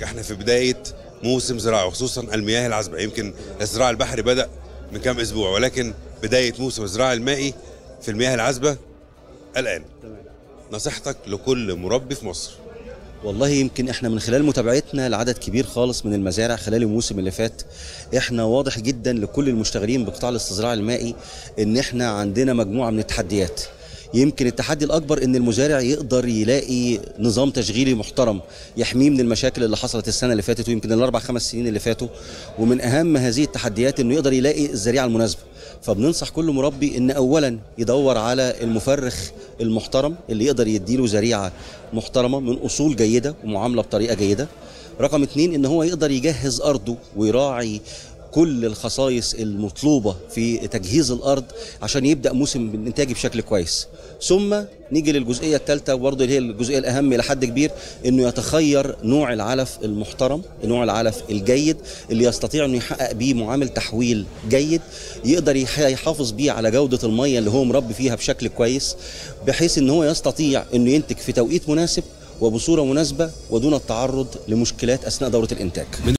لك احنا في بدايه موسم زراعه وخصوصا المياه العذبه يمكن الزراعه البحري بدا من كام اسبوع ولكن بدايه موسم الزراعه المائي في المياه العذبه الان نصيحتك لكل مربي في مصر والله يمكن احنا من خلال متابعتنا لعدد كبير خالص من المزارع خلال الموسم اللي فات احنا واضح جدا لكل المشتغلين بقطاع الاستزراع المائي ان احنا عندنا مجموعه من التحديات يمكن التحدي الاكبر ان المزارع يقدر يلاقي نظام تشغيلي محترم يحميه من المشاكل اللي حصلت السنه اللي فاتت ويمكن الاربع خمس سنين اللي فاتوا ومن اهم هذه التحديات انه يقدر يلاقي الزريعه المناسبه فبننصح كل مربي ان اولا يدور على المفرخ المحترم اللي يقدر يديله زريعه محترمه من اصول جيده ومعامله بطريقه جيده رقم اتنين ان هو يقدر يجهز ارضه ويراعي كل الخصائص المطلوبه في تجهيز الارض عشان يبدا موسم الانتاج بشكل كويس ثم نيجي للجزئيه الثالثه وبرضه اللي هي الجزئيه الاهم الى حد كبير انه يتخير نوع العلف المحترم نوع العلف الجيد اللي يستطيع انه يحقق بيه معامل تحويل جيد يقدر يحافظ بيه على جوده الميه اللي هو مربي فيها بشكل كويس بحيث ان هو يستطيع انه ينتج في توقيت مناسب وبصوره مناسبه ودون التعرض لمشكلات اثناء دوره الانتاج